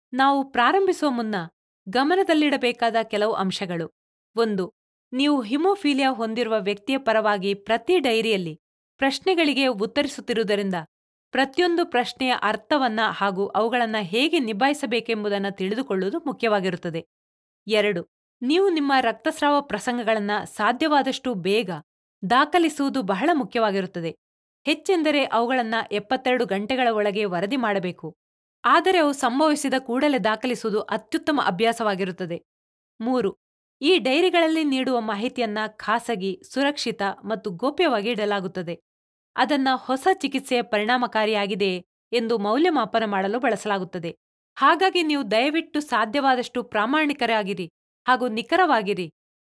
ನಾವು ಪ್ರಾರಂಭಿಸುವ ಮುನ್ನ ಗಮನದಲ್ಲಿಡಬೇಕಾದ ಕೆಲವು ಅಂಶಗಳು ಒಂದು ನೀವು ಹಿಮೋಫೀಲಿಯಾ ಹೊಂದಿರುವ ವ್ಯಕ್ತಿಯ ಪರವಾಗಿ ಪ್ರತಿ ಡೈರಿಯಲ್ಲಿ ಪ್ರಶ್ನೆಗಳಿಗೆ ಉತ್ತರಿಸುತ್ತಿರುವುದರಿಂದ ಪ್ರತಿಯೊಂದು ಪ್ರಶ್ನೆಯ ಅರ್ಥವನ್ನ ಹಾಗೂ ಅವುಗಳನ್ನು ಹೇಗೆ ನಿಭಾಯಿಸಬೇಕೆಂಬುದನ್ನು ತಿಳಿದುಕೊಳ್ಳುವುದು ಮುಖ್ಯವಾಗಿರುತ್ತದೆ ಎರಡು ನೀವು ನಿಮ್ಮ ರಕ್ತಸ್ರಾವ ಪ್ರಸಂಗಗಳನ್ನು ಸಾಧ್ಯವಾದಷ್ಟು ಬೇಗ ದಾಖಲಿಸುವುದು ಬಹಳ ಮುಖ್ಯವಾಗಿರುತ್ತದೆ ಹೆಚ್ಚೆಂದರೆ ಅವುಗಳನ್ನು ಎಪ್ಪತ್ತೆರಡು ಗಂಟೆಗಳ ಒಳಗೆ ವರದಿ ಮಾಡಬೇಕು ಆದರೆ ಅವು ಸಂಭವಿಸಿದ ಕೂಡಲೇ ದಾಖಲಿಸುವುದು ಅತ್ಯುತ್ತಮ ಅಭ್ಯಾಸವಾಗಿರುತ್ತದೆ ಮೂರು ಈ ಡೈರಿಗಳಲ್ಲಿ ನೀಡುವ ಮಾಹಿತಿಯನ್ನ ಖಾಸಗಿ ಸುರಕ್ಷಿತ ಮತ್ತು ಗೋಪ್ಯವಾಗಿ ಇಡಲಾಗುತ್ತದೆ ಅದನ್ನ ಹೊಸ ಚಿಕಿತ್ಸೆಯ ಪರಿಣಾಮಕಾರಿಯಾಗಿದೆಯೇ ಎಂದು ಮೌಲ್ಯಮಾಪನ ಮಾಡಲು ಬಳಸಲಾಗುತ್ತದೆ ಹಾಗಾಗಿ ನೀವು ದಯವಿಟ್ಟು ಸಾಧ್ಯವಾದಷ್ಟು ಪ್ರಾಮಾಣಿಕರಾಗಿರಿ ಹಾಗೂ ನಿಖರವಾಗಿರಿ